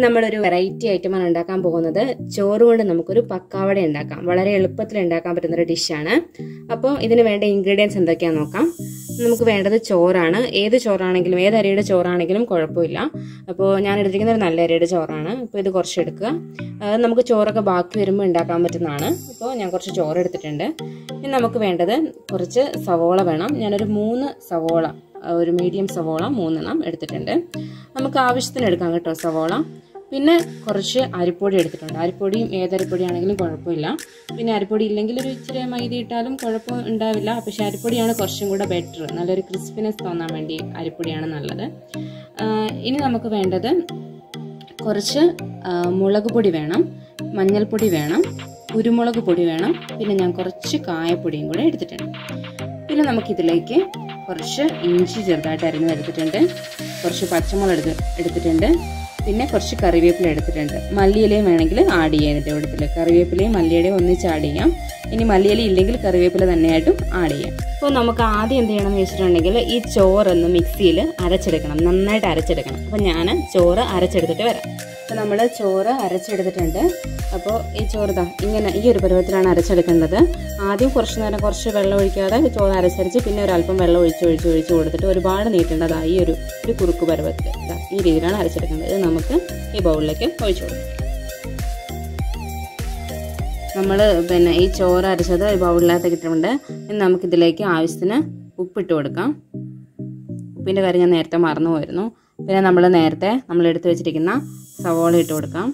നമ്മളൊരു വെറൈറ്റി ഐറ്റമാണ് ഉണ്ടാക്കാൻ പോകുന്നത് ചോറ് കൊണ്ട് നമുക്കൊരു പക്കാവട ഉണ്ടാക്കാം വളരെ എളുപ്പത്തിൽ ഉണ്ടാക്കാൻ പറ്റുന്ന ഒരു ഡിഷാണ് അപ്പോൾ ഇതിന് വേണ്ട ഇൻഗ്രീഡിയൻസ് എന്തൊക്കെയാണെന്ന് നോക്കാം നമുക്ക് വേണ്ടത് ചോറാണ് ഏത് ചോറാണെങ്കിലും ഏത് അരിയുടെ ചോറാണെങ്കിലും കുഴപ്പമില്ല അപ്പോൾ ഞാൻ എടുത്തിരിക്കുന്നത് ഒരു നല്ല അരിയുടെ ചോറാണ് അപ്പോൾ ഇത് കുറച്ച് എടുക്കുക അത് നമുക്ക് ചോറൊക്കെ ബാക്കി വരുമ്പോൾ ഉണ്ടാക്കാൻ പറ്റുന്നതാണ് അപ്പോൾ ഞാൻ കുറച്ച് ചോറ് എടുത്തിട്ടുണ്ട് ഇനി നമുക്ക് വേണ്ടത് കുറച്ച് സവോള വേണം ഞാനൊരു മൂന്ന് സവോള ഒരു മീഡിയം സവോള മൂന്നെണ്ണം എടുത്തിട്ടുണ്ട് നമുക്ക് ആവശ്യത്തിന് എടുക്കാം കേട്ടോ സവോള പിന്നെ കുറച്ച് അരിപ്പൊടി എടുത്തിട്ടുണ്ട് അരിപ്പൊടിയും ഏതരിപ്പൊടിയാണെങ്കിലും കുഴപ്പമില്ല പിന്നെ അരിപ്പൊടി ഇല്ലെങ്കിൽ ഒരു ഇച്ചിരി മൈദ ഇട്ടാലും കുഴപ്പം ഉണ്ടാവില്ല പക്ഷേ അരിപ്പൊടിയാണ് കുറച്ചും കൂടെ ബെറ്റർ നല്ലൊരു ക്രിസ്പിനെസ് തോന്നാൻ വേണ്ടി അരിപ്പൊടിയാണ് നല്ലത് ഇനി നമുക്ക് വേണ്ടത് കുറച്ച് മുളക് പൊടി വേണം മഞ്ഞൾപ്പൊടി വേണം കുരുമുളക് പൊടി വേണം പിന്നെ ഞാൻ കുറച്ച് കായപ്പൊടിയും കൂടെ എടുത്തിട്ടുണ്ട് പിന്നെ നമുക്കിതിലേക്ക് കുറച്ച് ഇഞ്ചി ചെറുതായിട്ട് അരിഞ്ഞ് എടുത്തിട്ടുണ്ട് കുറച്ച് പച്ചമുളക് എടുത്ത് എടുത്തിട്ടുണ്ട് പിന്നെ കുറച്ച് കറിവേപ്പില എടുത്തിട്ടുണ്ട് മല്ലിയിലയും വേണമെങ്കിൽ ആഡ് ചെയ്യാം ഇതിൻ്റെ കൂട്ടത്തിൽ കറിവേപ്പിലയും മല്ലിയുടെയും ഒന്നിച്ച് ആഡ് ചെയ്യാം ഇനി മല്ലിയില ഇല്ലെങ്കിൽ കറിവേപ്പില തന്നെയായിട്ടും ആഡ് ചെയ്യാം അപ്പോൾ നമുക്ക് ആദ്യം എന്ത് ചെയ്യണം എന്ന് വെച്ചിട്ടുണ്ടെങ്കിൽ ഈ ചോറൊന്ന് മിക്സിയിൽ അരച്ചെടുക്കണം നന്നായിട്ട് അരച്ചെടുക്കണം അപ്പോൾ ഞാൻ ചോറ് അരച്ചെടുത്തിട്ട് വരാം അപ്പോൾ നമ്മൾ ചോറ് അരച്ചെടുത്തിട്ടുണ്ട് അപ്പോൾ ഈ ചോറ് ഇതാ ഇങ്ങനെ ഈ ഒരു പരുവത്തിലാണ് അരച്ചെടുക്കേണ്ടത് ആദ്യം കുറച്ച് നേരം കുറച്ച് വെള്ളം ഒഴിക്കാതെ ചോറ് അരച്ചരച്ച് പിന്നെ ഒരല്പം വെള്ളം ഒഴിച്ച് ഒഴിച്ച് ഒഴിച്ച് കൊടുത്തിട്ട് ഒരുപാട് നീട്ടേണ്ടതാ ഈ ഒരു ഒരു കുറുക്ക് പരുവത്തിൽ ഇതാ ഈ രീതിയിലാണ് അരച്ചെടുക്കേണ്ടത് ഇത് നമുക്ക് ഈ ബൗളിലേക്ക് ഒഴിച്ചു കൊടുക്കാം നമ്മൾ പിന്നെ ഈ ചോറ് അരച്ചത് ഈ ബൗളിനകത്ത് ഇട്ടിട്ടുണ്ട് ഇനി നമുക്കിതിലേക്ക് ആവശ്യത്തിന് ഉപ്പിട്ട് കൊടുക്കാം ഉപ്പിൻ്റെ കാര്യം ഞാൻ നേരത്തെ മറന്നു പോയിരുന്നു പിന്നെ നമ്മൾ നേരത്തെ നമ്മൾ എടുത്തു വെച്ചിരിക്കുന്ന സവോള ഇട്ട് കൊടുക്കാം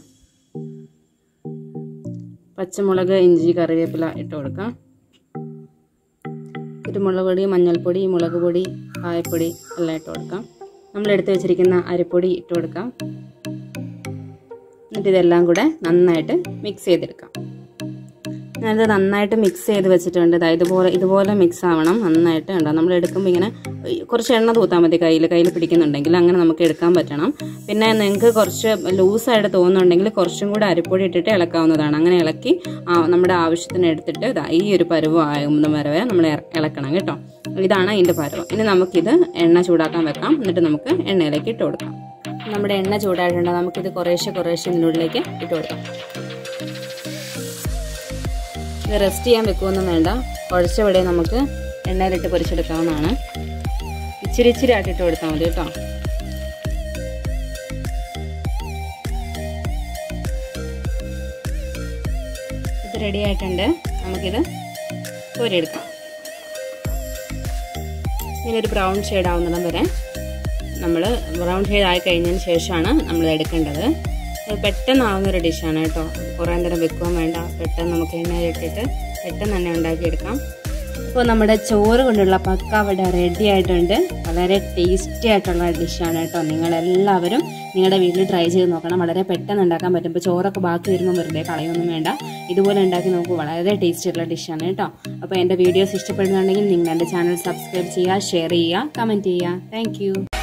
പച്ചമുളക് ഇഞ്ചി കറിവേപ്പില ഇട്ട് കൊടുക്കാം കുരുമുളക് പൊടി മഞ്ഞൾപ്പൊടി മുളക് പൊടി കായപ്പൊടി എല്ലാം ഇട്ട് കൊടുക്കാം നമ്മൾ എടുത്തു വെച്ചിരിക്കുന്ന അരിപ്പൊടി ഇട്ട് കൊടുക്കാം എന്നിട്ട് ഇതെല്ലാം കൂടെ നന്നായിട്ട് മിക്സ് ചെയ്തെടുക്കാം ഞാനിത് നന്നായിട്ട് മിക്സ് ചെയ്ത് വെച്ചിട്ടുണ്ട് ഇതാ ഇതുപോലെ ഇതുപോലെ മിക്സ് ആവണം നന്നായിട്ട് ഉണ്ടോ നമ്മൾ എടുക്കുമ്പോൾ ഇങ്ങനെ കുറച്ച് എണ്ണ തൂത്താൽ മതി കയ്യിൽ കയ്യിൽ പിടിക്കുന്നുണ്ടെങ്കിൽ അങ്ങനെ നമുക്ക് എടുക്കാൻ പറ്റണം പിന്നെ നിങ്ങൾക്ക് കുറച്ച് ലൂസായിട്ട് തോന്നുന്നുണ്ടെങ്കിൽ കുറച്ചും കൂടെ അരിപ്പൊടി ഇട്ടിട്ട് ഇളക്കാവുന്നതാണ് അങ്ങനെ ഇളക്കി നമ്മുടെ ആവശ്യത്തിന് എടുത്തിട്ട് ഇതാ ഈ ഒരു പരുവം ആകുന്ന വരെ നമ്മൾ ഇളക്കണം കേട്ടോ ഇതാണ് അതിൻ്റെ പരുവം ഇനി നമുക്കിത് എണ്ണ ചൂടാക്കാൻ വെക്കാം എന്നിട്ട് നമുക്ക് എണ്ണയിലേക്ക് ഇട്ട് കൊടുക്കാം നമ്മുടെ എണ്ണ ചൂടായിട്ടുണ്ട് നമുക്കിത് കുറേശ്ശെ കുറേശ്ശെ ഇതിനുള്ളിലേക്ക് ഇട്ട് കൊടുക്കാം ഇത് റെസ്റ്റ് ചെയ്യാൻ വെക്കുമൊന്നും വേണ്ട കുഴച്ചവിടെ നമുക്ക് എണ്ണയിലിട്ട് പൊരിച്ചെടുക്കാവുന്നതാണ് ഇച്ചിരി ഇച്ചിരി ആട്ടിട്ട് കൊടുത്താൽ മതി കേട്ടോ ഇത് റെഡി ആയിട്ടുണ്ട് നമുക്കിത് കോരിയെടുക്കാം ഇങ്ങനെ ഒരു ബ്രൗൺ ഷെയ്ഡ് ആവുന്നിടം വരെ നമ്മൾ ബ്രൗൺ ഷെയ്ഡ് ആയി കഴിഞ്ഞതിന് ശേഷമാണ് നമ്മൾ എടുക്കേണ്ടത് പെട്ടെന്ന് ആവുന്ന ഒരു ഡിഷാണ് കേട്ടോ കുറേ നേരം വെക്കുവാൻ വേണ്ട പെട്ടെന്ന് നമുക്ക് എണ്ണയിലിട്ടിട്ട് പെട്ടെന്ന് തന്നെ ഉണ്ടാക്കിയെടുക്കാം അപ്പോൾ നമ്മുടെ ചോറ് കൊണ്ടുള്ള പക്കാവട റെഡി ആയിട്ടുണ്ട് വളരെ ടേസ്റ്റി ആയിട്ടുള്ള ഡിഷാണ് കേട്ടോ നിങ്ങളെല്ലാവരും നിങ്ങളുടെ വീട്ടിൽ ട്രൈ ചെയ്ത് നോക്കണം വളരെ പെട്ടെന്ന് ഉണ്ടാക്കാൻ പറ്റും ഇപ്പോൾ ചോറൊക്കെ ബാക്കി വരുമ്പോൾ വെറുതെ കളയൊന്നും വേണ്ട ഇതുപോലെ ഉണ്ടാക്കി നോക്കൂ വളരെ ടേസ്റ്റി ആയിട്ടുള്ള ഡിഷാണ് കേട്ടോ അപ്പോൾ എൻ്റെ വീഡിയോസ് ഇഷ്ടപ്പെടുന്നുണ്ടെങ്കിൽ നിങ്ങൾ എൻ്റെ ചാനൽ സബ്സ്ക്രൈബ് ചെയ്യുക ഷെയർ ചെയ്യുക കമൻറ്റ് ചെയ്യുക താങ്ക്